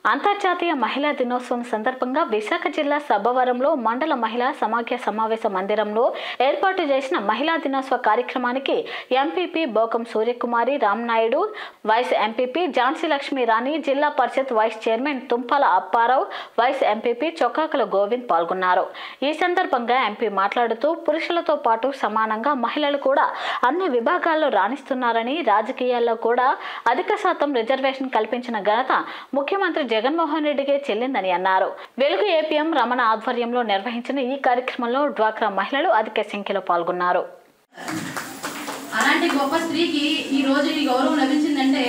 అంతర్జాతీయ మహిళా దినోత్సవం సందర్భంగా విశాఖ జిల్లా సబ్బవరంలో మండల మహిళా సమాఖ్య సమావేశ మందిరంలో ఏర్పాటు చేసిన మహిళా దినోత్సవ కార్యక్రమానికి MPP Bokam Suryakumari Ramnaidu vice MPP Jhansi Lakshmi Rani Zilla Parishad vice chairman Tumpala Apparao vice MPP Chokkakala Govind పాల్గొన్నారు ఈ సందర్భంగా ఎంపీ మాట్లాడుతూ పురుషులతో పాటు సమానంగా మహిళలు కూడా అన్ని విభాగాల్లో రాణిస్తున్నారని రాజకీయాల్లో కూడా అధిక శాతం రిజర్వేషన్ కల్పించిన ఘనత ముఖ్యమంత్రి జగన్మోహన్ రెడ్డికే చెల్లిందని అన్నారు వెలుగు ఏపీఎం రమణ ఆధ్వర్యంలో నిర్వహించిన ఈ కార్యక్రమంలో డ్వాక్రా మహిళలు అధిక సంఖ్యలో పాల్గొన్నారు అలాంటి గొప్ప స్త్రీకి ఈ రోజు ఈ గౌరవం లభించిందంటే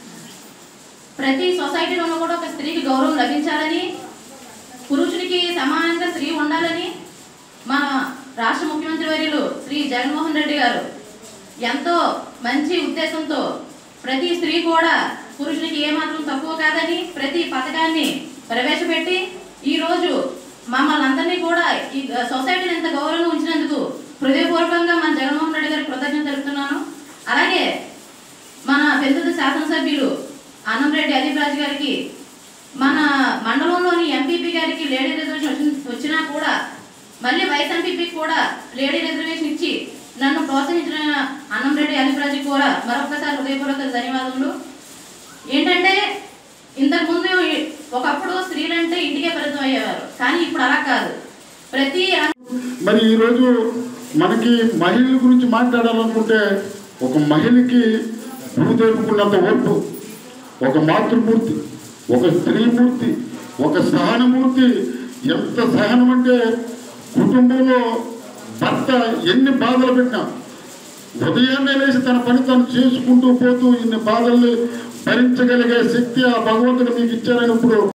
ప్రతి సొసైటీలోనూ కూడా ఒక స్త్రీకి గౌరవం లభించాలని పురుషునికి సమానంగా స్త్రీ ఉండాలని మన రాష్ట్ర ముఖ్యమంత్రి వర్యులు శ్రీ జగన్మోహన్ రెడ్డి గారు ఎంతో మంచి ఉద్దేశంతో ప్రతి స్త్రీ కూడా పురుషునికి ఏమాత్రం తక్కువ కాదని ప్రతి పథకాన్ని ప్రవేశపెట్టి ఈ రోజు మమ్మల్ని అందరినీ కూడా ఈ సొసైటీని ఎంత గౌరవంగా ఉంచినందుకు హృదయపూర్వకంగా మన జగన్మోహన్ రెడ్డి గారికి కృతజ్ఞత తెలుపుతున్నాను అలాగే మన పెద్దది శాసనసభ్యులు అన్నంరెడ్డి అదీప్ రాజు గారికి మన మండలంలోని ఎంపీపీ గారికి లేడీ రిజర్వేషన్ వచ్చి- వచ్చినా కూడా మళ్ళీ వైస్ ఎంపీపీకి కూడా లేడీ రిజర్వేషన్ ఇచ్చి నన్ను ప్రోత్సహించిన అన్నంరెడ్డి అదీప్ రాజుకి కూడా మరొకసారి హృదయపూర్వక ధన్యవాదములు ఏంటంటే ఇంతకు ముందు ఈ- ఒకప్పుడు స్త్రీలంటే ఇంటికే పరిమితం అయ్యేవారు కానీ ఇప్పుడు అలా కాదు ప్రతి రంగ- మరి ఈరోజు మనకి మహిళల గురించి మాట్లాడాలనుకుంటే ఒక మహిళకి భూదేవుకున్నంత ఓర్పు ఒక మాతృమూర్తి ఒక స్త్రీమూర్తి ఒక సహనమూర్తి ఎంత సహనం అంటే కుటుంబంలో భర్త ఎన్ని బాధలు పెట్టినా ఉదయాన్నే లేచి తన పని తను చేసుకుంటూ పోతూ ఇన్ని బాధల్ని భరించగలిగే శక్తి ఆ భగవంతుడు మీకు ఇచ్చారని ఇప్పుడు